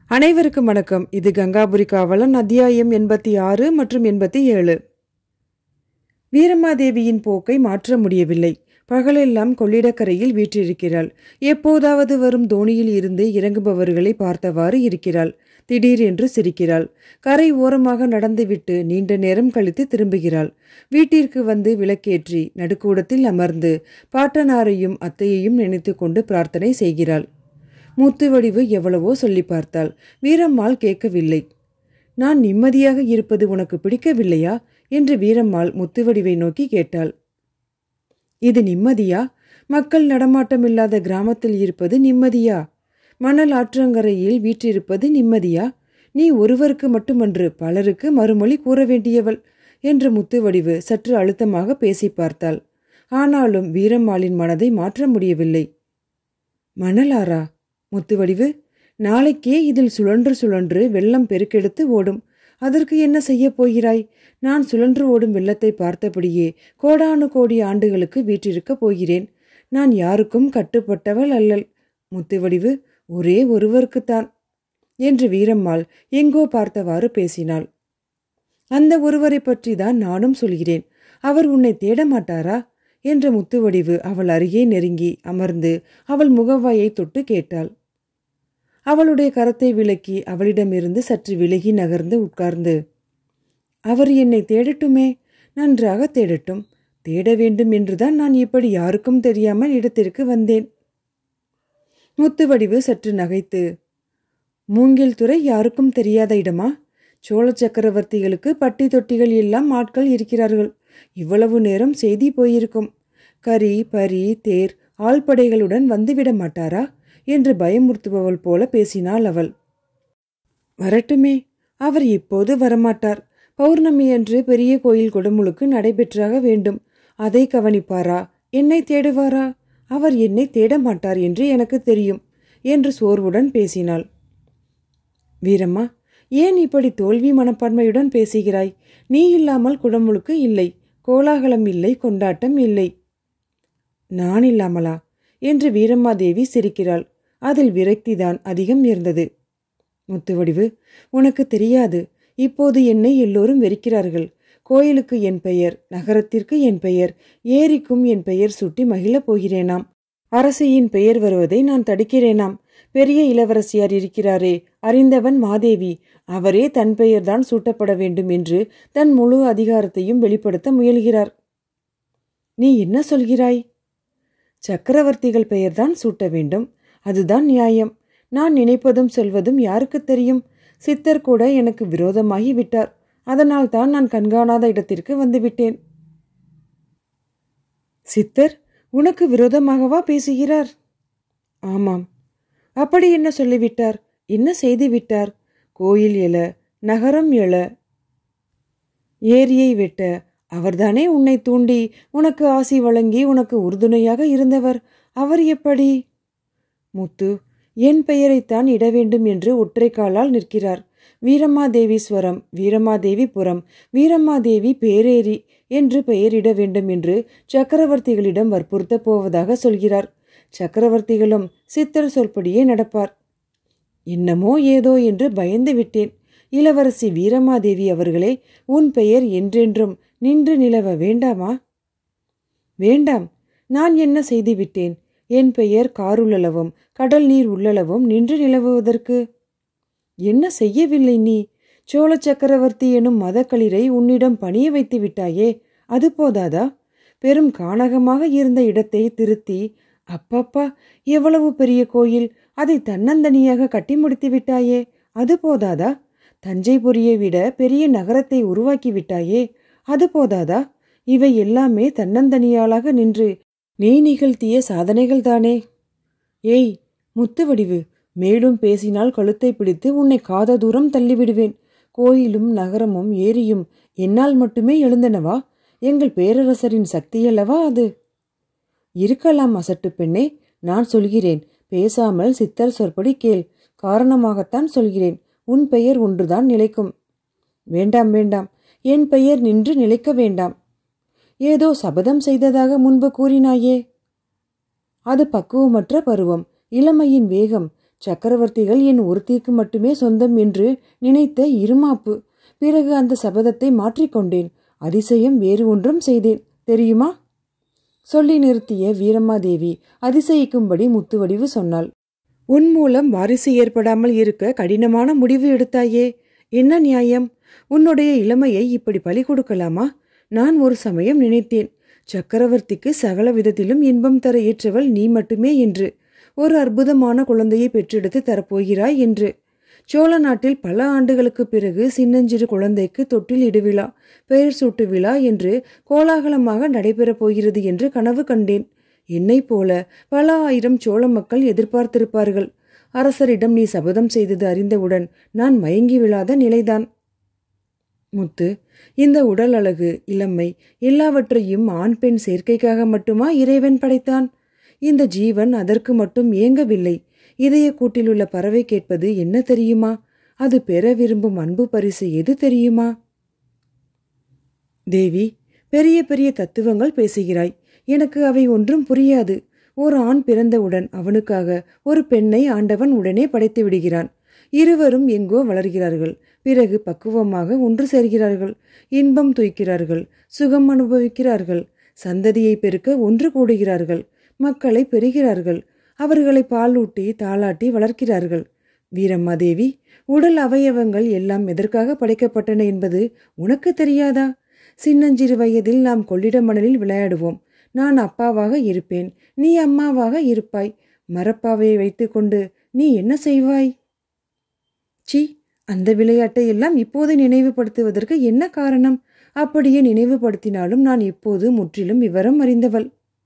அனைவருக்கும் வணக்கம் இது கங்காபுரி காவலன் அத்தியாயம் எண்பத்தி ஆறு மற்றும் எண்பத்தி ஏழு வீரமாதேவியின் போக்கை மாற்ற முடியவில்லை பகலெல்லாம் கொள்ளிடக்கரையில் வீற்றிருக்கிறாள் எப்போதாவது வரும் தோணியில் இருந்து இறங்குபவர்களை பார்த்தவாறு இருக்கிறாள் திடீரென்று சிரிக்கிறாள் கரை ஓரமாக நடந்துவிட்டு நீண்ட நேரம் கழித்து திரும்புகிறாள் வீட்டிற்கு வந்து விளக்கேற்றி நடுக்கூடத்தில் அமர்ந்து பாட்டனாரையும் அத்தையையும் நினைத்து கொண்டு பிரார்த்தனை செய்கிறாள் முத்து வடிவு எவ்வளவோ சொல்லி பார்த்தாள் வீரம்மாள் கேட்கவில்லை நான் நிம்மதியாக இருப்பது உனக்கு பிடிக்கவில்லையா என்று வீரம்மாள் முத்துவடிவை நோக்கி கேட்டாள் இது நிம்மதியா மக்கள் நடமாட்டமில்லாத கிராமத்தில் இருப்பது நிம்மதியா மணல் ஆற்றங்கரையில் வீற்றிருப்பது நிம்மதியா நீ ஒருவருக்கு மட்டுமன்று பலருக்கு மறுமொழி கூற வேண்டியவள் என்று முத்துவடிவு சற்று அழுத்தமாக பேசி பார்த்தாள் ஆனாலும் வீரம்மாளின் மனதை மாற்ற முடியவில்லை மணலாரா முத்துவடிவு நாளைக்கே இதில் சுழன்று சுழன்று வெள்ளம் பெருக்கெடுத்து ஓடும் அதற்கு என்ன செய்யப் போகிறாய் நான் சுழன்று ஓடும் வெள்ளத்தை பார்த்தபடியே கோடானு கோடி ஆண்டுகளுக்கு வீற்றிருக்கப் போகிறேன் நான் யாருக்கும் கட்டுப்பட்டவள் அல்லல் முத்துவடிவு ஒரே ஒருவருக்குத்தான் என்று வீரம்மாள் எங்கோ பார்த்தவாறு பேசினாள் அந்த ஒருவரை பற்றி தான் நானும் சொல்கிறேன் அவர் உன்னை தேட மாட்டாரா என்ற முத்துவடிவு அவள் அருகே நெருங்கி அமர்ந்து அவள் முகவாயை தொட்டு கேட்டாள் அவளுடைய கரத்தை விலக்கி அவளிடமிருந்து சற்று விலகி நகர்ந்து உட்கார்ந்து அவர் என்னை தேடட்டுமே நன்றாக தேடட்டும் தேட வேண்டும் என்றுதான் நான் இப்படி யாருக்கும் தெரியாமல் இடத்திற்கு வந்தேன் முத்துவடிவு சற்று நகைத்து மூங்கில் துறை யாருக்கும் தெரியாத இடமா சோழ சக்கரவர்த்திகளுக்கு பட்டி தொட்டிகள் எல்லாம் ஆட்கள் இருக்கிறார்கள் இவ்வளவு நேரம் செய்தி போயிருக்கும் கரி பரி தேர் ஆள்படைகளுடன் வந்துவிட மாட்டாரா என்று பயமுறுத்துபவள் போல பேசினாள் அவள் வரட்டுமே அவர் இப்போது வரமாட்டார் பௌர்ணமி அன்று பெரிய கோயில் கொடுமுழுக்கு நடைபெற்றாக வேண்டும் அதை கவனிப்பாரா என்னை தேடுவாரா அவர் என்னை தேட மாட்டார் என்று எனக்கு தெரியும் என்று சோர்வுடன் பேசினாள் வீரம்மா ஏன் இப்படி தோல்வி மனப்பான்மையுடன் பேசுகிறாய் நீ இல்லாமல் குடமுழுக்கு இல்லை கோலாகலம் இல்லை கொண்டாட்டம் இல்லை நான் இல்லாமலா என்று வீரம்மாதேவி சிரிக்கிறாள் அதில் விரக்திதான் அதிகம் இருந்தது முத்துவடிவு உனக்கு தெரியாது இப்போது என்னை எல்லோரும் வெறுக்கிறார்கள் கோயிலுக்கு என் பெயர் நகரத்திற்கு என் பெயர் ஏரிக்கும் என் பெயர் சுட்டி மகிழப் போகிறேனாம் அரசியின் பெயர் வருவதை நான் தடுக்கிறேனாம் பெரிய இளவரசியார் இருக்கிறாரே அறிந்தவன் மாதேவி அவரே தன் பெயர்தான் சூட்டப்பட வேண்டும் என்று தன் முழு அதிகாரத்தையும் வெளிப்படுத்த முயல்கிறார் நீ என்ன சொல்கிறாய் சக்கரவர்த்திகள் பெயர்தான் சூட்ட வேண்டும் அதுதான் நியாயம் நான் நினைப்பதும் சொல்வதும் யாருக்கு தெரியும் சித்தர் கூட எனக்கு விரோதமாகி விட்டார் அதனால் தான் நான் கண்காணாத இடத்திற்கு வந்துவிட்டேன் சித்தர் உனக்கு விரோதமாகவா பேசுகிறார் ஆமாம் அப்படி என்ன சொல்லிவிட்டார் என்ன செய்து விட்டார் கோயில் எழ நகரம் எழ ஏரியை வெட்ட அவர்தானே உன்னை தூண்டி உனக்கு ஆசி வழங்கி உனக்கு உறுதுணையாக இருந்தவர் அவர் எப்படி முத்து என் பெயரைத்தான் இட வேண்டும் என்று ஒற்றை காலால் நிற்கிறார் வீரமாதேவீஸ்வரம் வீரமாதேவிபுரம் வீரமாதேவி பேரேரி என்று பெயரிட வேண்டும் என்று சக்கரவர்த்திகளிடம் வற்புறுத்தப் போவதாக சொல்கிறார் சக்கரவர்த்திகளும் சித்தர் சொல்படியே நடப்பார் என்னமோ ஏதோ என்று பயந்து விட்டேன் இளவரசி வீரமாதேவி அவர்களே உன் பெயர் என்றென்றும் நின்று நிலவ வேண்டாமா வேண்டாம் நான் என்ன செய்துவிட்டேன் என் பெயர் காருள்ளளவும் கடல் நீர் உள்ளளவும் நின்று நிலவுவதற்கு என்ன செய்யவில்லை நீ சோழ சக்கரவர்த்தி எனும் மதக்களிரை உன்னிடம் பணிய வைத்து விட்டாயே அது போதாதா பெரும் கானகமாக இருந்த இடத்தை திருத்தி அப்பப்பா எவ்வளவு பெரிய கோயில் அதை தன்னந்தனியாக கட்டி முடித்து விட்டாயே அது போதாதா தஞ்சைபுரியை விட பெரிய நகரத்தை உருவாக்கி விட்டாயே அது போதாதா இவை எல்லாமே தன்னந்தனியாளாக நின்று நீ நிகழ்த்திய சாதனைகள் தானே ஏய் முத்துவடிவு மேலும் பேசினால் கழுத்தை பிடித்து உன்னை காத தூரம் தள்ளிவிடுவேன் கோயிலும் நகரமும் ஏரியும் என்னால் மட்டுமே எழுந்தனவா எங்கள் பேரரசரின் சக்தியல்லவா அது இருக்கலாம் அசட்டு பெண்ணே நான் சொல்கிறேன் பேசாமல் சித்தர் சொற்படி கேள் காரணமாகத்தான் சொல்கிறேன் உன் பெயர் ஒன்றுதான் நிலைக்கும் வேண்டாம் வேண்டாம் என் பெயர் நின்று நிலைக்க வேண்டாம் ஏதோ சபதம் செய்ததாக முன்பு கூறினாயே அது பக்குவமற்ற பருவம் இளமையின் வேகம் சக்கரவர்த்திகள் என் ஒருத்திக்கு மட்டுமே சொந்தம் என்று நினைத்த இருமாப்பு பிறகு அந்த சபதத்தை மாற்றிக்கொண்டேன் அதிசயம் வேறு ஒன்றும் செய்தேன் தெரியுமா சொல்லி நிறுத்திய வீரம்மாதேவி அதிசயிக்கும்படி முத்துவடிவு சொன்னாள் உன் மூலம் வாரிசு ஏற்படாமல் இருக்க கடினமான முடிவு எடுத்தாயே என்ன நியாயம் உன்னுடைய இளமையை இப்படி பலி கொடுக்கலாமா நான் ஒரு சமயம் நினைத்தேன் சக்கரவர்த்திக்கு சகல விதத்திலும் இன்பம் தர ஏற்றவள் நீ மட்டுமே என்று ஒரு அற்புதமான குழந்தையை பெற்றெடுத்து தரப்போகிறாய் என்று சோழ நாட்டில் பல ஆண்டுகளுக்கு பிறகு சின்னஞ்சிறு குழந்தைக்கு தொட்டில் இடுவிழா பெயர் சூட்டு விழா என்று கோலாகலமாக நடைபெறப் போகிறது என்று கனவு கண்டேன் என்னைப் போல பல ஆயிரம் சோழ மக்கள் எதிர்பார்த்திருப்பார்கள் அரசரிடம் நீ சபதம் செய்தது அறிந்தவுடன் நான் மயங்கி விழாத நிலைதான் முத்து இந்த உடல் அழகு இளமை எல்லாவற்றையும் ஆண் பெண் சேர்க்கைக்காக மட்டுமா இறைவன் படைத்தான் இந்த ஜீவன் அதற்கு மட்டும் ஏங்கவில்லை இதய கூட்டிலுள்ள பறவை கேட்பது என்ன தெரியுமா அது பெற விரும்பும் அன்பு பரிசு எது தெரியுமா தேவி பெரிய பெரிய தத்துவங்கள் பேசுகிறாய் எனக்கு அவை ஒன்றும் புரியாது ஒரு ஆண் பிறந்தவுடன் அவனுக்காக ஒரு பெண்ணை ஆண்டவன் உடனே படைத்து விடுகிறான் இருவரும் எங்கோ வளர்கிறார்கள் பிறகு பக்குவமாக ஒன்று சேர்கிறார்கள் இன்பம் துய்க்கிறார்கள் சுகம் அனுபவிக்கிறார்கள் சந்ததியை பெருக்க ஒன்று கூடுகிறார்கள் மக்களை பெறுகிறார்கள் அவர்களை பாலூட்டி தாளாட்டி வளர்க்கிறார்கள் வீரம்மாதேவி உடல் அவயவங்கள் எல்லாம் எதற்காக படைக்கப்பட்டன என்பது உனக்கு தெரியாதா சின்னஞ்சிறு வயதில் நாம் கொள்ளிட மணலில் விளையாடுவோம் நான் அப்பாவாக இருப்பேன் நீ அம்மாவாக இருப்பாய் மரப்பாவையை வைத்துக்கொண்டு நீ என்ன செய்வாய் சி அந்த விளையாட்டை எல்லாம் இப்போது நினைவுபடுத்துவதற்கு என்ன காரணம் அப்படியே நினைவுபடுத்தினாலும் நான் இப்போது முற்றிலும் விவரம் அறிந்தவள்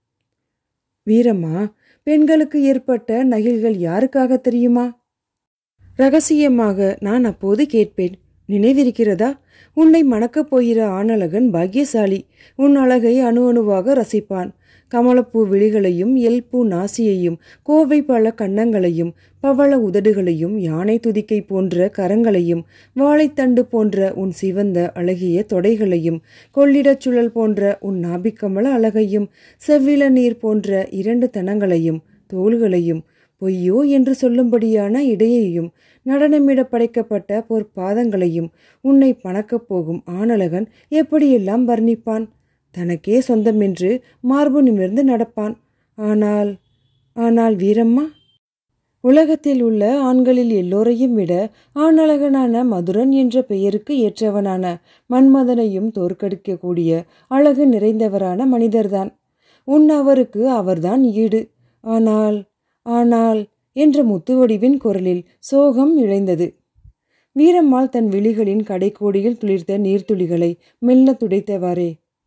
வீரம்மா பெண்களுக்கு ஏற்பட்ட நகில்கள் யாருக்காக தெரியுமா ரகசியமாக நான் அப்போது கேட்பேன் நினைவிருக்கிறதா உன்னை மணக்கப் போகிற ஆணழகன் பாக்கியசாலி உன் அழகை அணு அணுவாக ரசிப்பான் கமலப்பூ விழிகளையும் எல்பூ நாசியையும் கோவை பழ கன்னங்களையும் பவள உதடுகளையும் யானை துதிக்கை போன்ற கரங்களையும் வாழைத்தண்டு போன்ற உன் சிவந்த அழகிய தொடைகளையும் கொள்ளிடச் சுழல் போன்ற உன் நாபிக்கமல அழகையும் செவ்வில நீர் போன்ற இரண்டு தனங்களையும் தோள்களையும் பொய்யோ என்று சொல்லும்படியான இடையையும் நடனமிட படைக்கப்பட்ட பொற்பாதங்களையும் உன்னை பணக்கப் போகும் ஆணழகன் எப்படியெல்லாம் வர்ணிப்பான் தனக்கே சொந்தமென்று மார்பு நிமிர்ந்து நடப்பான் ஆனால் ஆனால் வீரம்மா உலகத்தில் உள்ள ஆண்களில் எல்லோரையும் விட ஆணழகனான மதுரன் என்ற பெயருக்கு ஏற்றவனான மன்மதனையும் தோற்கடிக்கக்கூடிய அழகு நிறைந்தவரான மனிதர்தான் உன் அவருக்கு அவர்தான் ஈடு ஆனால் ஆனால் என்ற முத்துவடிவின் குரலில் சோகம் இழைந்தது வீரம்மாள் தன் விழிகளின் கடைக்கோடியில் துளிர்த்த நீர்த்துளிகளை மெல்ல துடைத்தவாறே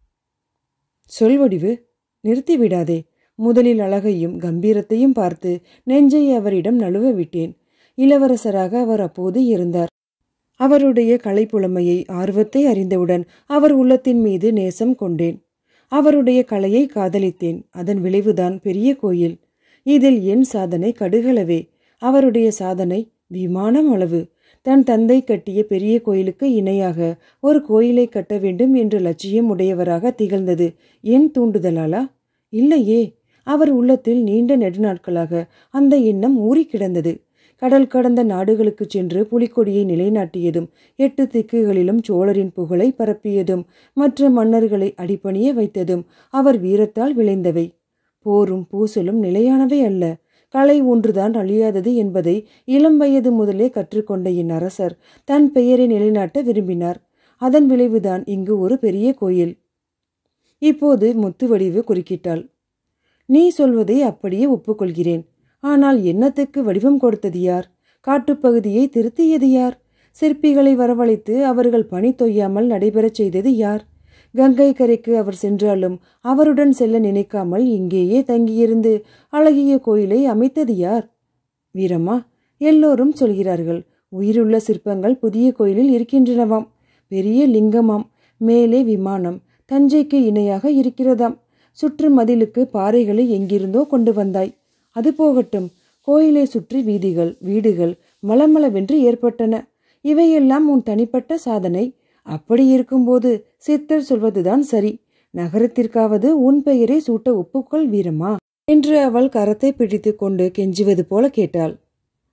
சொல்வடிவு நிறுத்திவிடாதே முதலில் அழகையும் கம்பீரத்தையும் பார்த்து நெஞ்சை அவரிடம் நழுவ விட்டேன் இளவரசராக அவர் அப்போது இருந்தார் அவருடைய கலைப்புலமையை ஆர்வத்தை அறிந்தவுடன் அவர் உள்ளத்தின் மீது நேசம் கொண்டேன் அவருடைய கலையை காதலித்தேன் அதன் விளைவுதான் பெரிய கோயில் இதில் என் சாதனை கடுகளவே அவருடைய சாதனை விமானம் அளவு தன் தந்தை கட்டிய பெரிய கோயிலுக்கு இணையாக ஒரு கோயிலை கட்ட வேண்டும் என்ற லட்சியம் உடையவராக திகழ்ந்தது என் தூண்டுதலாலா இல்லையே அவர் உள்ளத்தில் நீண்ட நெடுநாட்களாக அந்த எண்ணம் ஊறி கிடந்தது கடல் கடந்த நாடுகளுக்கு சென்று புலிக்கொடியை நிலைநாட்டியதும் எட்டு திக்குகளிலும் சோழரின் புகழை பரப்பியதும் மற்ற மன்னர்களை அடிபணிய வைத்ததும் அவர் வீரத்தால் விளைந்தவை போரும் பூசலும் நிலையானவை அல்ல கலை ஒன்றுதான் அழியாதது என்பதை இளம் வயது முதலே கற்றுக்கொண்ட என் அரசர் தன் பெயரை நிலைநாட்ட விரும்பினார் அதன் விளைவுதான் இங்கு ஒரு பெரிய கோயில் இப்போது முத்துவடிவு குறுக்கிட்டாள் நீ சொல்வதை அப்படியே ஒப்புக்கொள்கிறேன் ஆனால் எண்ணத்துக்கு வடிவம் கொடுத்தது யார் காட்டுப்பகுதியை திருத்தியது யார் சிற்பிகளை வரவழைத்து அவர்கள் பணி தொய்யாமல் நடைபெறச் செய்தது யார் கங்கை கரைக்கு அவர் சென்றாலும் அவருடன் செல்ல நினைக்காமல் இங்கேயே தங்கியிருந்து அழகிய கோயிலை அமைத்தது யார் வீரம்மா எல்லோரும் சொல்கிறார்கள் உயிருள்ள சிற்பங்கள் புதிய கோயிலில் இருக்கின்றனவாம் பெரிய லிங்கமாம் மேலே விமானம் தஞ்சைக்கு இணையாக இருக்கிறதாம் சுற்று மதிலுக்கு பாறைகளை எங்கிருந்தோ கொண்டு வந்தாய் அது போகட்டும் கோயிலை சுற்றி வீதிகள் வீடுகள் மலமளவென்று ஏற்பட்டன இவையெல்லாம் உன் தனிப்பட்ட சாதனை அப்படி இருக்கும்போது சித்தர் சொல்வதுதான் சரி நகரத்திற்காவது உன் பெயரை சூட்ட ஒப்புக்கொள் வீரமா என்று அவள் கரத்தை பிடித்து கொண்டு கெஞ்சுவது போல கேட்டாள்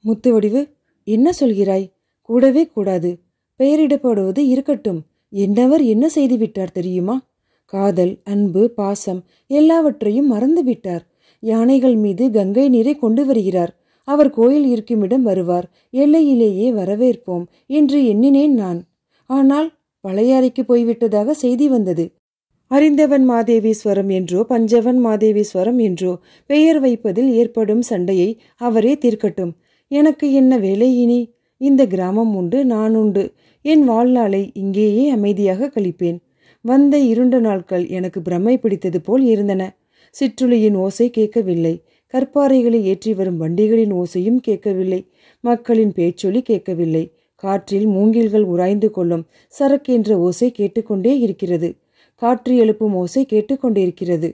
முத்துவடிவு என்ன சொல்கிறாய் கூடவே கூடாது பெயரிடப்படுவது இருக்கட்டும் என்னவர் என்ன செய்து விட்டார் தெரியுமா காதல் அன்பு பாசம் எல்லாவற்றையும் மறந்து விட்டார் யானைகள் மீது கங்கை நீரை கொண்டு வருகிறார் அவர் கோயில் இருக்குமிடம் வருவார் எல்லையிலேயே வரவேற்போம் என்று எண்ணினேன் நான் ஆனால் பழையாறைக்கு போய்விட்டதாக செய்தி வந்தது அறிந்தவன் மாதேவீஸ்வரம் என்றோ பஞ்சவன் மாதேவீஸ்வரம் என்றோ பெயர் வைப்பதில் ஏற்படும் சண்டையை அவரே தீர்க்கட்டும் எனக்கு என்ன வேலை இனி இந்த கிராமம் உண்டு நான் உண்டு என் வாழ்நாளை இங்கேயே அமைதியாக கழிப்பேன் வந்த இருண்ட நாட்கள் எனக்கு பிரமை பிடித்தது போல் இருந்தன சிற்றுளியின் ஓசை கேட்கவில்லை கற்பாறைகளை ஏற்றி வரும் வண்டிகளின் ஓசையும் கேட்கவில்லை மக்களின் பேச்சொலி கேட்கவில்லை காற்றில் மூங்கில்கள் உராய்ந்து கொள்ளும் சரக்கென்ற ஓசை கேட்டுக்கொண்டே இருக்கிறது காற்று எழுப்பும் ஓசை கேட்டுக்கொண்டிருக்கிறது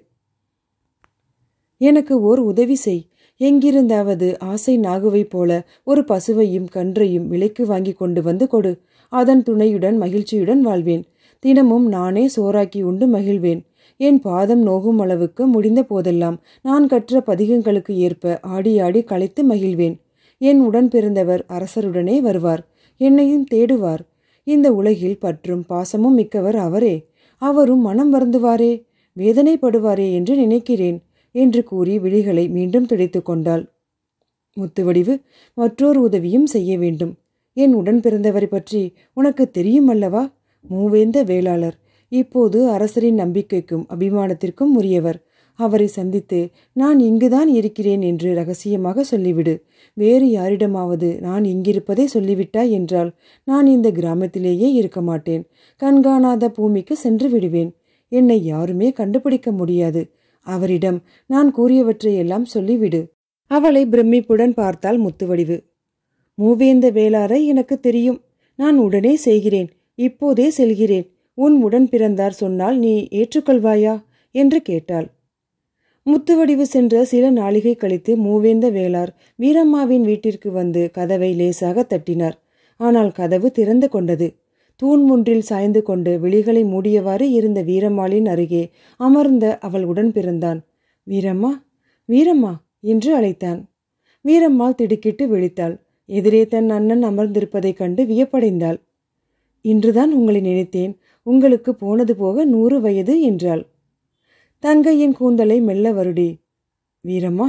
எனக்கு ஓர் உதவி செய் எங்கிருந்தாவது ஆசை நாகுவைப் போல ஒரு பசுவையும் கன்றையும் விலைக்கு வாங்கி கொண்டு வந்து கொடு அதன் துணையுடன் மகிழ்ச்சியுடன் வாழ்வேன் தினமும் நானே சோறாக்கி உண்டு மகிழ்வேன் என் பாதம் நோகும் அளவுக்கு முடிந்த போதெல்லாம் நான் கற்ற பதிகங்களுக்கு ஏற்ப ஆடி ஆடி களைத்து மகிழ்வேன் என் உடன் பிறந்தவர் அரசருடனே வருவார் என்னையும் தேடுவார் இந்த உலகில் பற்றும் பாசமும் மிக்கவர் அவரே அவரும் மனம் வருந்துவாரே வேதனைப்படுவாரே என்று நினைக்கிறேன் என்று கூறி விழிகளை மீண்டும் துடைத்து கொண்டாள் முத்துவடிவு மற்றொரு உதவியும் செய்ய வேண்டும் என் உடன் பிறந்தவரை பற்றி உனக்கு தெரியும் அல்லவா மூவேந்த வேளாளர் இப்போது அரசரின் நம்பிக்கைக்கும் அபிமானத்திற்கும் உரியவர் அவரை சந்தித்து நான் இங்குதான் இருக்கிறேன் என்று ரகசியமாக சொல்லிவிடு வேறு யாரிடமாவது நான் இங்கிருப்பதை சொல்லிவிட்டாய் என்றால் நான் இந்த கிராமத்திலேயே இருக்க மாட்டேன் கண்காணாத பூமிக்கு சென்று விடுவேன் என்னை யாருமே கண்டுபிடிக்க முடியாது அவரிடம் நான் கூறியவற்றையெல்லாம் சொல்லிவிடு அவளை பிரமிப்புடன் பார்த்தால் முத்துவடிவு மூவேந்த வேளாரை எனக்கு தெரியும் நான் உடனே செய்கிறேன் இப்போதே செல்கிறேன் உன் உடன் பிறந்தார் சொன்னால் நீ ஏற்றுக்கொள்வாயா என்று கேட்டாள் முத்துவடிவு சென்ற சில நாளிகை கழித்து மூவேந்த வேளார் வீரம்மாவின் வீட்டிற்கு வந்து கதவை லேசாக தட்டினார் ஆனால் கதவு திறந்து கொண்டது தூண் முன்றில் சாய்ந்து கொண்டு விழிகளை மூடியவாறு இருந்த வீரம்மாளின் அருகே அமர்ந்த அவள் உடன் பிறந்தான் வீரம்மா வீரம்மா என்று அழைத்தான் வீரம்மாள் திடுக்கிட்டு விழித்தாள் எதிரே தன் அண்ணன் அமர்ந்திருப்பதைக் கண்டு வியப்படைந்தாள் இன்றுதான் உங்களை நினைத்தேன் உங்களுக்கு போனது போக நூறு வயது என்றாள் தங்கையின் கூந்தலை மெல்ல வருடி வீரம்மா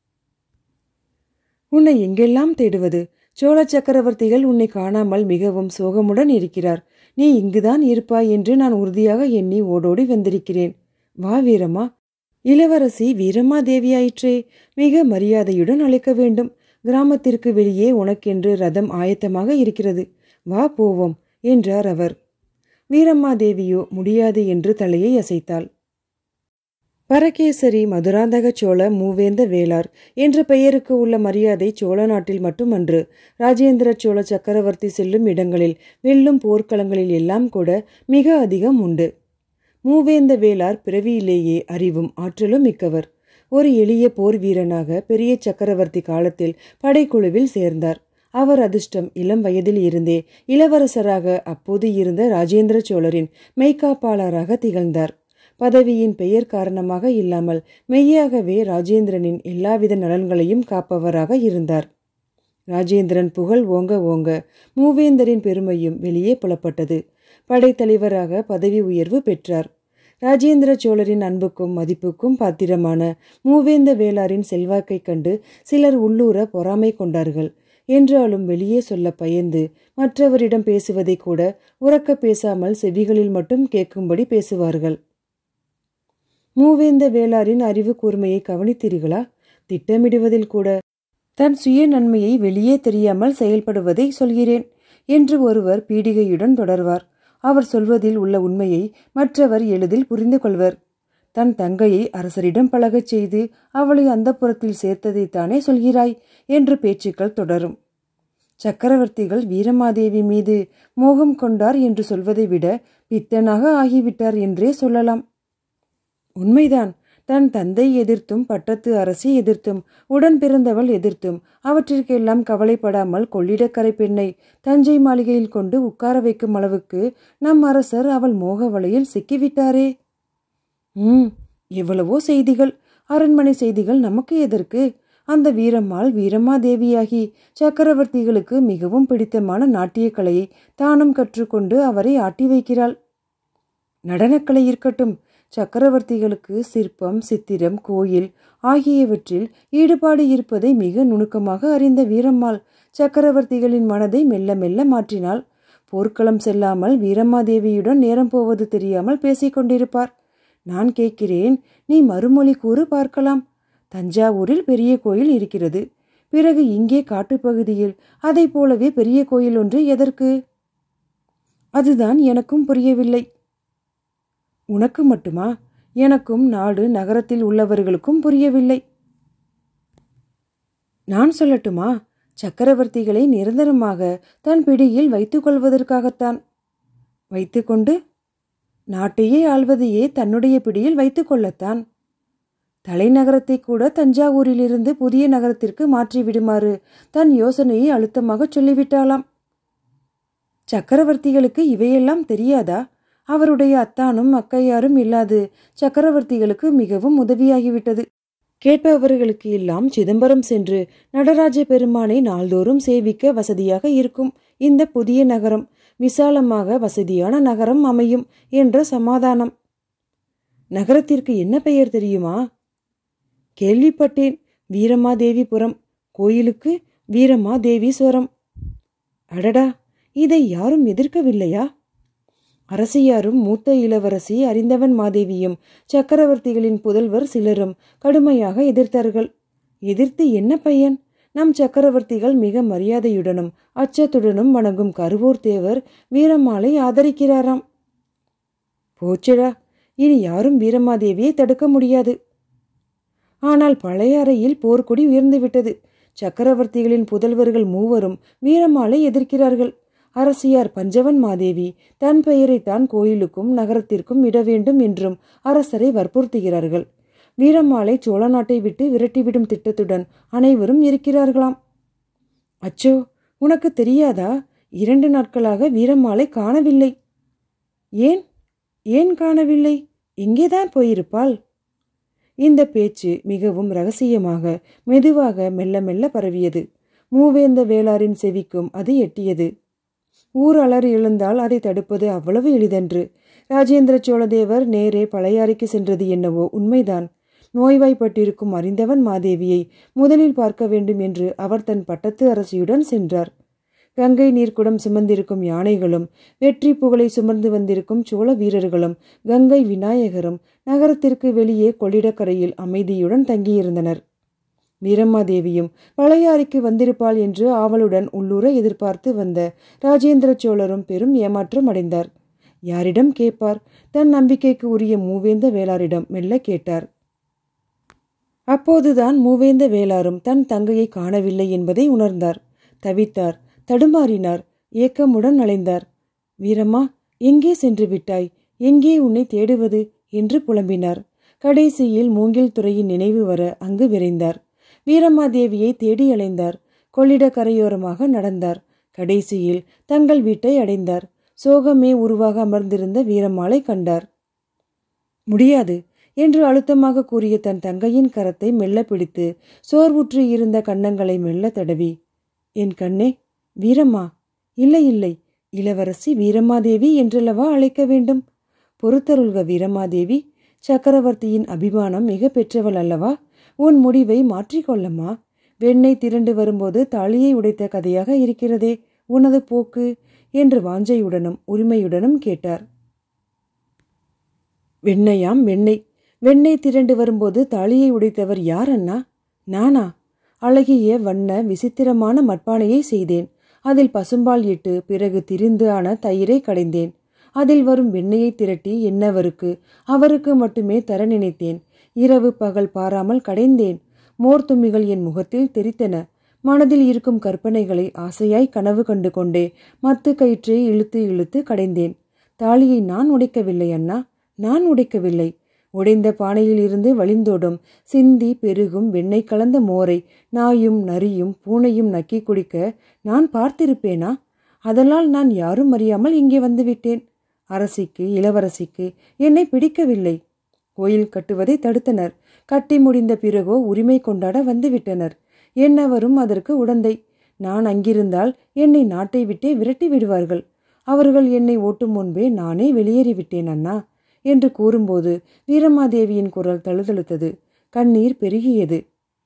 உன்னை எங்கெல்லாம் தேடுவது சோழ சக்கரவர்த்திகள் உன்னை காணாமல் மிகவும் சோகமுடன் இருக்கிறார் நீ இங்குதான் இருப்பாய் என்று நான் உறுதியாக எண்ணி ஓடோடி வந்திருக்கிறேன் வா வீரம்மா இளவரசி வீரம்மா தேவியாயிற்றே மிக மரியாதையுடன் அழைக்க வேண்டும் கிராமத்திற்கு வெளியே உனக்கென்று ரதம் ஆயத்தமாக இருக்கிறது வா போவோம் என்றார் அவர் வீரம்மா தேவியோ முடியாது என்று தலையை அசைத்தாள் பரகேசரி மதுராந்தக சோழ மூவேந்த வேளார் என்ற பெயருக்கு உள்ள மரியாதை சோழ நாட்டில் மட்டுமன்று ராஜேந்திர சோழ சக்கரவர்த்தி செல்லும் இடங்களில் வெல்லும் போர்க்களங்களில் எல்லாம் கூட மிக அதிகம் உண்டு மூவேந்த வேளார் பிறவியிலேயே அறிவும் ஆற்றலும் மிக்கவர் ஒரு எளிய போர் வீரனாக பெரிய சக்கரவர்த்தி காலத்தில் படைக்குழுவில் சேர்ந்தார் அவர் அதிர்ஷ்டம் இளம் வயதில் இருந்தே இளவரசராக அப்போது இருந்த ராஜேந்திர சோழரின் மெய்காப்பாளராக திகழ்ந்தார் பதவியின் பெயர் காரணமாக இல்லாமல் மெய்யாகவே ராஜேந்திரனின் எல்லாவித நலன்களையும் காப்பவராக இருந்தார் ராஜேந்திரன் புகழ் ஓங்க ஓங்க மூவேந்தரின் பெருமையும் வெளியே புலப்பட்டது படைத்தலைவராக பதவி உயர்வு பெற்றார் ராஜேந்திர சோழரின் அன்புக்கும் மதிப்புக்கும் பாத்திரமான மூவேந்த வேளாரின் செல்வாக்கைக் கண்டு சிலர் உள்ளூர பொறாமை கொண்டார்கள் என்றாலும் வெளியே சொல்ல பயந்து மற்றவரிடம் பேசுவதை கூட உறக்க பேசாமல் செவிகளில் மட்டும் கேட்கும்படி பேசுவார்கள் மூவேந்த வேளாரின் அறிவு கூர்மையை கவனித்தீர்களா திட்டமிடுவதில் கூட தன் சுய நன்மையை வெளியே தெரியாமல் செயல்படுவதை சொல்கிறேன் என்று ஒருவர் பீடிகையுடன் தொடர்வார் அவர் சொல்வதில் உள்ள உண்மையை மற்றவர் எளிதில் புரிந்து கொள்வர் தன் தங்கையை அரசரிடம் பழகச் செய்து அவளை அந்த புறத்தில் சேர்த்ததைத்தானே சொல்கிறாய் என்று பேச்சுக்கள் தொடரும் சக்கரவர்த்திகள் வீரமாதேவி மீது மோகம் கொண்டார் என்று சொல்வதை விட பித்தனாக ஆகிவிட்டார் என்றே சொல்லலாம் உண்மைதான் தன் தந்தை எதிர்த்தும் பட்டத்து அரசி எதிர்த்தும் உடன் பிறந்தவள் எதிர்த்தும் அவற்றிற்கெல்லாம் கவலைப்படாமல் கொள்ளிடக்கரை பெண்ணை தஞ்சை மாளிகையில் கொண்டு உட்கார வைக்கும் அளவுக்கு நம் அரசர் அவள் மோக வலையில் சிக்கிவிட்டாரே ம் எவ்வளவோ செய்திகள் அரண்மனை செய்திகள் நமக்கு எதற்கு அந்த வீரம்மாள் வீரமாதேவியாகி சக்கரவர்த்திகளுக்கு மிகவும் பிடித்தமான நாட்டியக் கலையை தானும் கற்றுக்கொண்டு அவரை ஆட்டி வைக்கிறாள் நடனக்கலை இருக்கட்டும் சக்கரவர்த்திகளுக்கு சிற்பம் சித்திரம் கோயில் ஆகியவற்றில் ஈடுபாடு இருப்பதை மிக நுணுக்கமாக அறிந்த வீரம்மாள் சக்கரவர்த்திகளின் மனதை மெல்ல மெல்ல மாற்றினாள் போர்க்களம் செல்லாமல் வீரம்மாதேவியுடன் நேரம் போவது தெரியாமல் பேசிக் கொண்டிருப்பார் நான் கேட்கிறேன் நீ மறுமொழி கூறு பார்க்கலாம் தஞ்சாவூரில் பெரிய கோயில் இருக்கிறது பிறகு இங்கே காட்டுப்பகுதியில் அதைப் போலவே பெரிய கோயில் ஒன்று எதற்கு அதுதான் எனக்கும் புரியவில்லை உனக்கு மட்டுமா எனக்கும் நாடு நகரத்தில் உள்ளவர்களுக்கும் புரியவில்லை நான் சொல்லட்டுமா சக்கரவர்த்திகளை நிரந்தரமாக தன் பிடியில் வைத்துக்கொள்வதற்காகத்தான் வைத்துக்கொண்டு நாட்டையே ஆள்வதையே தன்னுடைய பிடியில் வைத்துக்கொள்ளத்தான் தலைநகரத்தை கூட தஞ்சாவூரிலிருந்து புதிய நகரத்திற்கு மாற்றி விடுமாறு தன் யோசனையை அழுத்தமாக சொல்லிவிட்டாளாம் சக்கரவர்த்திகளுக்கு இவையெல்லாம் தெரியாதா அவருடைய அத்தானும் அக்கையாரும் இல்லாது சக்கரவர்த்திகளுக்கு மிகவும் உதவியாகிவிட்டது கேட்பவர்களுக்கு எல்லாம் சிதம்பரம் சென்று நடராஜ பெருமானை நாள்தோறும் சேவிக்க வசதியாக இருக்கும் இந்த புதிய நகரம் விசாலமாக வசதியான நகரம் அமையும் என்ற சமாதானம் நகரத்திற்கு என்ன பெயர் தெரியுமா கேள்விப்பட்டேன் வீரமாதேவிபுரம் கோயிலுக்கு வீரமாதேவீஸ்வரம் அடடா இதை யாரும் எதிர்க்கவில்லையா அரசியாரும் மூத்த இளவரசி அறிந்தவன் மாதேவியும் சக்கரவர்த்திகளின் புதல்வர் சிலரும் கடுமையாக எதிர்த்தார்கள் எதிர்த்து என்ன பையன் நம் சக்கரவர்த்திகள் மிக மரியாதையுடனும் அச்சத்துடனும் வணங்கும் கருவூர் தேவர் வீரம்மாளை ஆதரிக்கிறாராம் போச்சடா இனி யாரும் வீரமாதேவியை தடுக்க முடியாது ஆனால் பழையாறையில் போர்க்கொடி உயர்ந்துவிட்டது சக்கரவர்த்திகளின் புதல்வர்கள் மூவரும் வீரம்மாளை எதிர்க்கிறார்கள் அரசியார் பஞ்சவன் மாதேவி தன் பெயரைத்தான் கோயிலுக்கும் நகரத்திற்கும் இட வேண்டும் என்றும் அரசரை வற்புறுத்துகிறார்கள் வீரம்மாளை சோழ நாட்டை விட்டு விரட்டிவிடும் திட்டத்துடன் அனைவரும் இருக்கிறார்களாம் அச்சோ உனக்கு தெரியாதா இரண்டு நாட்களாக வீரம்மாளை காணவில்லை ஏன் ஏன் காணவில்லை எங்கேதான் போயிருப்பாள் இந்த பேச்சு மிகவும் ரகசியமாக மெதுவாக மெல்ல மெல்ல பரவியது மூவேந்த வேளாரின் செவிக்கும் அது எட்டியது ஊர் அலறி எழுந்தால் அதை தடுப்பது அவ்வளவு எளிதன்று ராஜேந்திர சோழதேவர் நேரே பழையாறைக்கு சென்றது என்னவோ உண்மைதான் நோய்வாய்ப்பட்டிருக்கும் அறிந்தவன் மாதேவியை முதலில் பார்க்க வேண்டும் என்று அவர் தன் பட்டத்து அரசியுடன் சென்றார் கங்கை நீர்க்குடம் சுமந்திருக்கும் யானைகளும் வெற்றி புகழை சுமந்து வந்திருக்கும் சோழ வீரர்களும் கங்கை விநாயகரும் நகரத்திற்கு வெளியே கொள்ளிடக்கரையில் அமைதியுடன் தங்கியிருந்தனர் வீரம்மாதேவியும் பழையாறைக்கு வந்திருப்பாள் என்று ஆவலுடன் உள்ளூர எதிர்பார்த்து வந்த ராஜேந்திர சோழரும் பெரும் ஏமாற்றம் அடைந்தார் யாரிடம் கேட்பார் தன் நம்பிக்கைக்கு உரிய மூவேந்த வேளாரிடம் மெல்ல கேட்டார் அப்போதுதான் மூவேந்த வேளாரும் தன் தங்கையை காணவில்லை என்பதை உணர்ந்தார் தவித்தார் தடுமாறினார் ஏக்கமுடன் அலைந்தார் வீரம்மா எங்கே சென்று விட்டாய் எங்கே உன்னை தேடுவது என்று புலம்பினார் கடைசியில் மூங்கில் துறையின் நினைவு வர அங்கு விரைந்தார் வீரமாதேவியை தேடி அலைந்தார் கொள்ளிட கரையோரமாக நடந்தார் கடைசியில் தங்கள் வீட்டை அடைந்தார் சோகமே உருவாக அமர்ந்திருந்த வீரம்மாளை கண்டார் முடியாது என்று அழுத்தமாக கூறிய தன் தங்கையின் கரத்தை மெல்ல பிடித்து சோர்வுற்று இருந்த கன்னங்களை மெல்ல தடவி என் கண்ணே வீரம்மா இல்லை இல்லை இளவரசி வீரமாதேவி என்றல்லவா அழைக்க வேண்டும் பொறுத்தருள்க வீரமாதேவி சக்கரவர்த்தியின் அபிமானம் மிக பெற்றவள் அல்லவா உன் முடிவை மாற்றிக்கொள்ளம்மா வெண்ணெய் திரண்டு வரும்போது தாலியை உடைத்த கதையாக இருக்கிறதே உனது போக்கு என்று வாஞ்சையுடனும் உரிமையுடனும் கேட்டார் வெண்ணையாம் வெண்ணெய் வெண்ணெய் திரண்டு வரும்போது தாலியை உடைத்தவர் யார் அண்ணா நானா அழகிய வண்ண விசித்திரமான மட்பானையை செய்தேன் அதில் பசும்பால் இட்டு பிறகு திரிந்து ஆன தயிரை கடைந்தேன் அதில் வரும் வெண்ணெயை திரட்டி என்னவருக்கு அவருக்கு மட்டுமே தர நினைத்தேன் இரவு பகல் பாராமல் கடைந்தேன் மோர் தும்மிகள் என் முகத்தில் தெரித்தன மனதில் இருக்கும் கற்பனைகளை ஆசையாய் கனவு கண்டு கொண்டே மத்து கயிற்றை இழுத்து இழுத்து கடைந்தேன் தாலியை நான் உடைக்கவில்லை அண்ணா நான் உடைக்கவில்லை உடைந்த பானையில் இருந்து வழிந்தோடும் சிந்தி பெருகும் வெண்ணெய் கலந்த மோரை நாயும் நரியும் பூனையும் நக்கி குடிக்க நான் பார்த்திருப்பேனா அதனால் நான் யாரும் அறியாமல் இங்கே வந்துவிட்டேன் அரசிக்கு இளவரசிக்கு என்னை பிடிக்கவில்லை கோயில் கட்டுவதை தடுத்தனர் கட்டி முடிந்த பிறகோ உரிமை கொண்டாட வந்துவிட்டனர் என்னவரும் அதற்கு உடந்தை நான் அங்கிருந்தால் என்னை நாட்டை விட்டே விரட்டி விடுவார்கள் அவர்கள் என்னை ஓட்டும் முன்பே நானே வெளியேறிவிட்டேன் அண்ணா என்று கூறும்போது வீரமாதேவியின் குரல் தழுதழுத்தது கண்ணீர் பெருகியது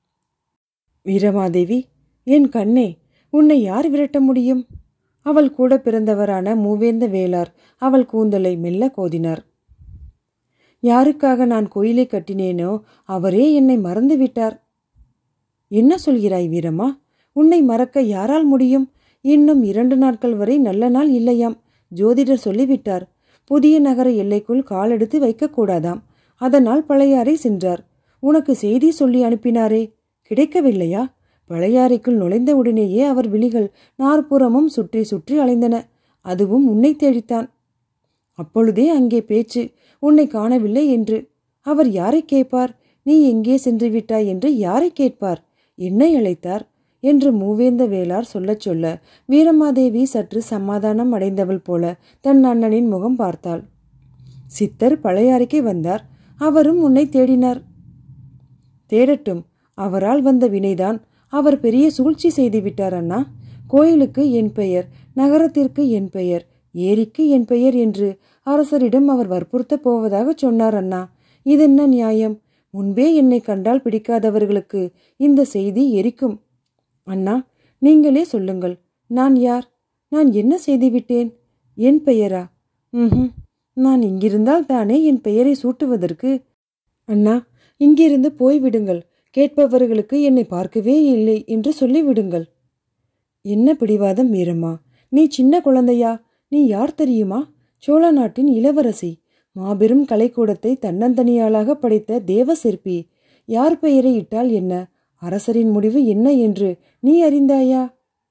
வீரமாதேவி என் கண்ணே உன்னை யார் விரட்ட முடியும் அவள் கூட பிறந்தவரான மூவேந்த வேளார் அவள் கூந்தலை மெல்ல கோதினார் யாருக்காக நான் கோயிலை கட்டினேனோ அவரே என்னை மறந்து விட்டார் என்ன சொல்கிறாய் வீரம்மா உன்னை மறக்க யாரால் முடியும் இன்னும் இரண்டு நாட்கள் வரை நல்ல நாள் இல்லையாம் ஜோதிடர் சொல்லிவிட்டார் புதிய நகர எல்லைக்குள் காலெடுத்து வைக்கக்கூடாதாம் அதனால் பழையாறை சென்றார் உனக்கு செய்தி சொல்லி அனுப்பினாரே கிடைக்கவில்லையா பழையாறைக்குள் நுழைந்த உடனேயே அவர் விழிகள் நாற்புறமும் சுற்றி சுற்றி அலைந்தன அதுவும் உன்னை தேடித்தான் அப்பொழுதே அங்கே பேச்சு உன்னை காணவில்லை என்று அவர் யாரை கேட்பார் நீ எங்கே சென்று விட்டாய் என்று யாரை கேட்பார் என்னை அழைத்தார் என்று மூவேந்த வேளார் சொல்லச் சொல்ல வீரமாதேவி சற்று சமாதானம் அடைந்தவள் போல தன் அண்ணனின் முகம் பார்த்தாள் சித்தர் பழையாறைக்கு வந்தார் அவரும் உன்னை தேடினார் தேடட்டும் அவரால் வந்த வினைதான் அவர் பெரிய சூழ்ச்சி செய்து விட்டார் அண்ணா கோயிலுக்கு என் பெயர் நகரத்திற்கு என் பெயர் ஏரிக்கு என் பெயர் என்று அரசரிடம் அவர் வற்புறுத்த போவதாக சொன்னார் அண்ணா இதென்ன நியாயம் முன்பே என்னை கண்டால் பிடிக்காதவர்களுக்கு இந்த செய்தி எரிக்கும் அண்ணா நீங்களே சொல்லுங்கள் நான் யார் நான் என்ன செய்துவிட்டேன் என் பெயரா ம் நான் இங்கிருந்தால் தானே என் பெயரை சூட்டுவதற்கு அண்ணா இங்கிருந்து போய்விடுங்கள் கேட்பவர்களுக்கு என்னை பார்க்கவே இல்லை என்று சொல்லிவிடுங்கள் என்ன பிடிவாதம் வீரம்மா நீ சின்ன குழந்தையா நீ யார் தெரியுமா சோழ நாட்டின் இளவரசி மாபெரும் கலைக்கூடத்தை தன்னந்தனியாளாக படைத்த தேவ சிற்பி யார் பெயரை இட்டால் என்ன அரசரின் முடிவு என்ன என்று நீ அறிந்தாயா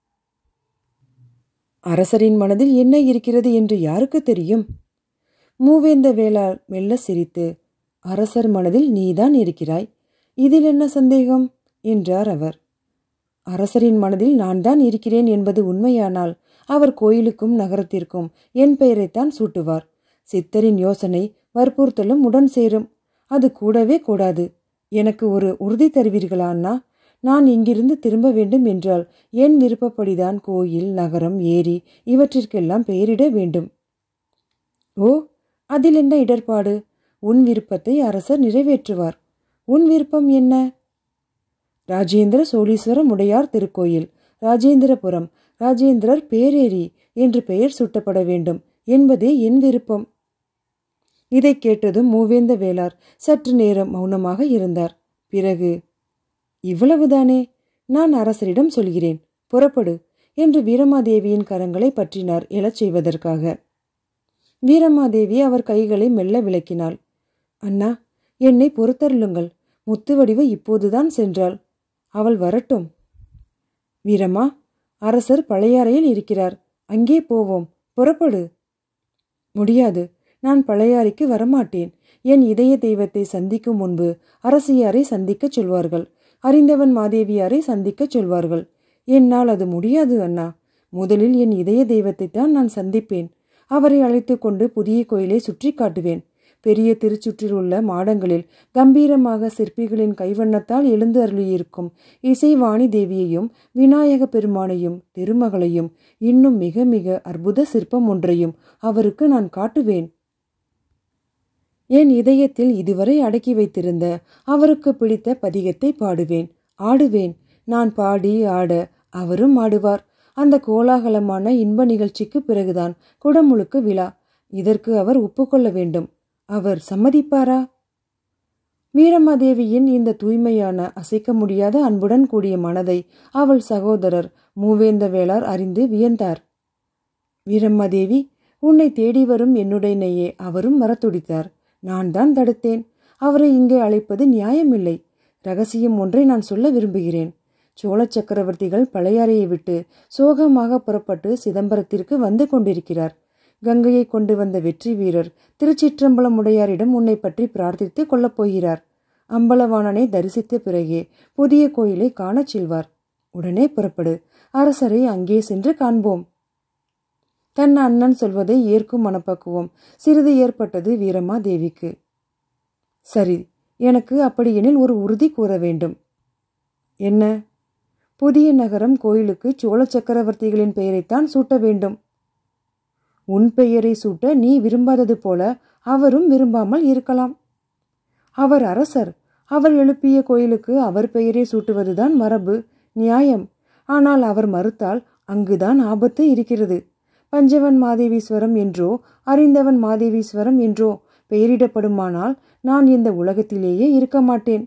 அரசரின் மனதில் என்ன இருக்கிறது என்று யாருக்கு தெரியும் மூவேந்த வேளார் மெல்ல சிரித்து அரசர் மனதில் நீதான் இருக்கிறாய் இதில் என்ன சந்தேகம் என்றார் அவர் அரசரின் மனதில் நான் தான் இருக்கிறேன் என்பது உண்மையானால் அவர் கோயிலுக்கும் நகரத்திற்கும் என் பெயரைத்தான் சூட்டுவார் சித்தரின் யோசனை வற்புறுத்தலும் உடன் சேரும் அது கூடவே கூடாது எனக்கு ஒரு உறுதி தருவீர்களா அண்ணா நான் இங்கிருந்து திரும்ப வேண்டும் என்றால் என் விருப்பப்படிதான் கோயில் நகரம் ஏரி இவற்றிற்கெல்லாம் பெயரிட வேண்டும் ஓ அதில் என்ன இடர்பாடு உன் விருப்பத்தை அரசர் நிறைவேற்றுவார் உன் விருப்பம் என்ன ராஜேந்திர சோழீஸ்வரம் உடையார் திருக்கோயில் ராஜேந்திரபுரம் ராஜேந்திரர் பேரேரி என்று பெயர் சூட்டப்பட வேண்டும் என்பதே என் விருப்பம் இதை கேட்டதும் மூவேந்த வேளார் சற்று நேரம் மௌனமாக இருந்தார் பிறகு இவ்வளவுதானே நான் அரசரிடம் சொல்கிறேன் புறப்படு என்று வீரமாதேவியின் கரங்களை பற்றினார் எழச் செய்வதற்காக வீரமாதேவி அவர் கைகளை மெல்ல விளக்கினாள் அண்ணா என்னை பொறுத்தருளுங்கள் முத்துவடிவு இப்போதுதான் சென்றாள் அவள் வரட்டும் வீரம்மா அரசர் பழையாறையில் இருக்கிறார் அங்கே போவோம் புறப்படு முடியாது நான் பழையாறைக்கு வரமாட்டேன் என் இதய தெய்வத்தை சந்திக்கும் முன்பு அரசியாரை சந்திக்கச் சொல்வார்கள் அறிந்தவன் மாதேவியாரை சந்திக்கச் சொல்வார்கள் என்னால் அது முடியாது அண்ணா முதலில் என் இதய தெய்வத்தைத்தான் நான் சந்திப்பேன் அவரை அழைத்து கொண்டு புதிய கோயிலை சுற்றி காட்டுவேன் பெரிய திருச்சுற்றில் உள்ள மாடங்களில் கம்பீரமாக சிற்பிகளின் கைவண்ணத்தால் எழுந்து அருளியிருக்கும் இசைவாணி தேவியையும் விநாயக பெருமானையும் திருமகளையும் இன்னும் மிக மிக அற்புத சிற்பம் ஒன்றையும் அவருக்கு நான் காட்டுவேன் என் இதயத்தில் இதுவரை அடக்கி வைத்திருந்த அவருக்கு பிடித்த பதிகத்தை பாடுவேன் ஆடுவேன் நான் பாடி ஆட அவரும் ஆடுவார் அந்த கோலாகலமான இன்ப நிகழ்ச்சிக்கு பிறகுதான் குடமுழுக்கு விழா இதற்கு அவர் ஒப்புக்கொள்ள வேண்டும் அவர் சம்மதிப்பாரா வீரமாதேவியின் இந்த தூய்மையான அசைக்க முடியாத அன்புடன் கூடிய மனதை அவள் சகோதரர் மூவேந்த வேளார் அறிந்து வியந்தார் வீரம்மாதேவி உன்னை தேடி வரும் என்னுடையனையே அவரும் வரத்துடித்தார் நான் தான் தடுத்தேன் அவரை இங்கே அழைப்பது நியாயமில்லை ரகசியம் ஒன்றை நான் சொல்ல விரும்புகிறேன் சோழ சக்கரவர்த்திகள் பழையாறையை விட்டு சோகமாக புறப்பட்டு சிதம்பரத்திற்கு வந்து கொண்டிருக்கிறார் கங்கையை கொண்டு வந்த வெற்றி வீரர் திருச்சிற்றம்பலம் உடையாரிடம் உன்னை பற்றி பிரார்த்தித்து கொள்ளப் போகிறார் அம்பலவாணனை தரிசித்த பிறகே புதிய கோயிலை காணச் செல்வார் உடனே புறப்படு அரசரை அங்கே சென்று காண்போம் தன் அண்ணன் சொல்வதை ஏற்கும் மனப்பக்குவம் சிறிது ஏற்பட்டது வீரமா தேவிக்கு சரி எனக்கு அப்படியெனில் ஒரு உறுதி கூற வேண்டும் என்ன புதிய நகரம் கோயிலுக்கு சோழ சக்கரவர்த்திகளின் பெயரைத்தான் சூட்ட வேண்டும் உன் பெயரை சூட்ட நீ விரும்பாதது போல அவரும் விரும்பாமல் இருக்கலாம் அவர் அரசர் அவர் எழுப்பிய கோயிலுக்கு அவர் பெயரை சூட்டுவதுதான் மரபு நியாயம் ஆனால் அவர் மறுத்தால் அங்குதான் ஆபத்து இருக்கிறது பஞ்சவன் மாதேவீஸ்வரம் என்றோ அறிந்தவன் மாதேவீஸ்வரம் என்றோ பெயரிடப்படுமானால் நான் இந்த உலகத்திலேயே இருக்க மாட்டேன்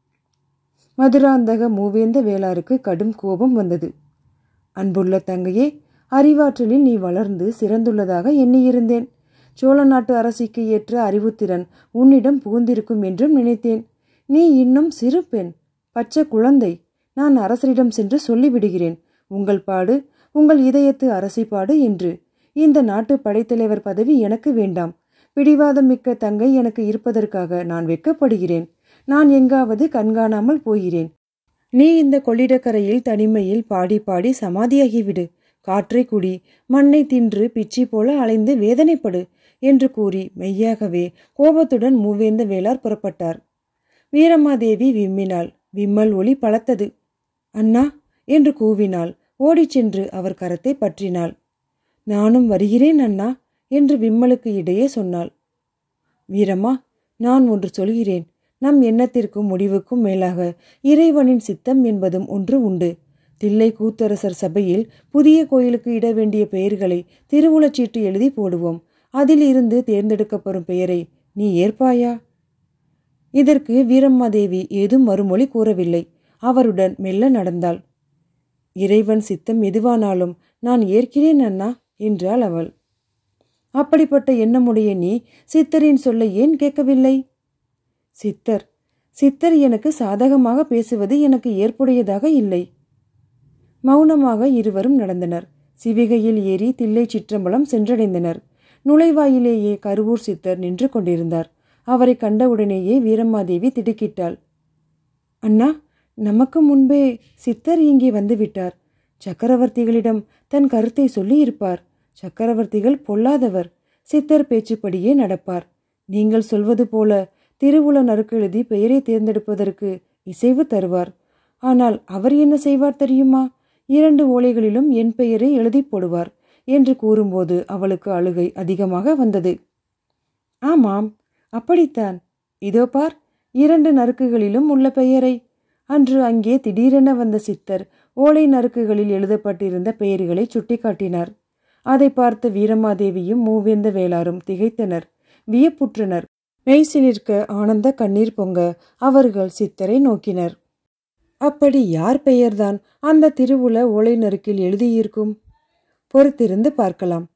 மதுராந்தக மூவேந்த வேளாருக்கு கடும் கோபம் வந்தது அன்புள்ள தங்கையே அறிவாற்றலில் நீ வளர்ந்து சிறந்துள்ளதாக எண்ணியிருந்தேன் சோழ நாட்டு அரசிக்கு ஏற்ற அறிவுத்திறன் உன்னிடம் புகுந்திருக்கும் என்றும் நினைத்தேன் நீ இன்னும் சிறு பெண் பச்சை குழந்தை நான் அரசரிடம் சென்று சொல்லிவிடுகிறேன் உங்கள் பாடு உங்கள் இதயத்து அரசி பாடு என்று இந்த நாட்டு படைத்தலைவர் பதவி எனக்கு வேண்டாம் பிடிவாதம் மிக்க தங்கை எனக்கு இருப்பதற்காக நான் வெட்கப்படுகிறேன் நான் எங்காவது கண்காணாமல் போகிறேன் நீ இந்த கொள்ளிடக்கரையில் தனிமையில் பாடி பாடி சமாதியாகிவிடு காற்றை குடி மண்ணை தின்று பிச்சி போல அலைந்து வேதனைப்படு என்று கூறி மெய்யாகவே கோபத்துடன் மூவேந்த வேளார் புறப்பட்டார் வீரமாதேவி விம்மினாள் விம்மல் ஒளி பலத்தது அண்ணா என்று கூவினாள் ஓடிச் சென்று அவர் கரத்தை பற்றினாள் நானும் வருகிறேன் அண்ணா என்று விம்மலுக்கு இடையே சொன்னாள் வீரம்மா நான் ஒன்று சொல்கிறேன் நம் எண்ணத்திற்கும் முடிவுக்கும் மேலாக இறைவனின் சித்தம் என்பதும் ஒன்று உண்டு தில்லை கூத்தரசர் சபையில் புதிய கோயிலுக்கு இட வேண்டிய பெயர்களை திருவுளச்சீட்டு எழுதி போடுவோம் அதில் இருந்து தேர்ந்தெடுக்கப்படும் பெயரை நீ ஏற்பாயா இதற்கு வீரம்மாதேவி ஏதும் மறுமொழி கூறவில்லை அவருடன் மெல்ல நடந்தாள் இறைவன் சித்தம் எதுவானாலும் நான் ஏற்கிறேன் அண்ணா என்றாள் அவள் அப்படிப்பட்ட எண்ணமுடைய நீ சித்தரின் சொல்லை ஏன் கேட்கவில்லை சித்தர் சித்தர் எனக்கு சாதகமாக பேசுவது எனக்கு ஏற்புடையதாக இல்லை மௌனமாக இருவரும் நடந்தனர் சிவிகையில் ஏறி தில்லை சிற்றம்பலம் சென்றடைந்தனர் நுழைவாயிலேயே கருவூர் சித்தர் நின்று கொண்டிருந்தார் அவரை கண்டவுடனேயே வீரம்மாதேவி திடுக்கிட்டாள் அண்ணா நமக்கு முன்பே சித்தர் இங்கே வந்துவிட்டார் சக்கரவர்த்திகளிடம் தன் கருத்தை சொல்லியிருப்பார் சக்கரவர்த்திகள் பொல்லாதவர் சித்தர் பேச்சுப்படியே நடப்பார் நீங்கள் சொல்வது போல திருவுள நறுக்கெழுதி பெயரை தேர்ந்தெடுப்பதற்கு இசைவு தருவார் ஆனால் அவர் என்ன செய்வார் தெரியுமா இரண்டு ஓலைகளிலும் என் பெயரை எழுதி போடுவார் என்று கூறும்போது அவளுக்கு அழுகை அதிகமாக வந்தது ஆமாம் அப்படித்தான் இதோ பார் இரண்டு நறுக்குகளிலும் உள்ள பெயரை அன்று அங்கே திடீரென வந்த சித்தர் ஓலை நறுக்குகளில் எழுதப்பட்டிருந்த பெயர்களை சுட்டிக்காட்டினார் அதை பார்த்த வீரமாதேவியும் மூவேந்த வேளாரும் திகைத்தனர் வியப்புற்றனர் மெய்சிலிருக்க ஆனந்த கண்ணீர் பொங்க அவர்கள் சித்தரை நோக்கினர் அப்படி யார் பெயர்தான் அந்த திருவுல ஓலை நறுக்கில் எழுதியிருக்கும் பொறுத்திருந்து பார்க்கலாம்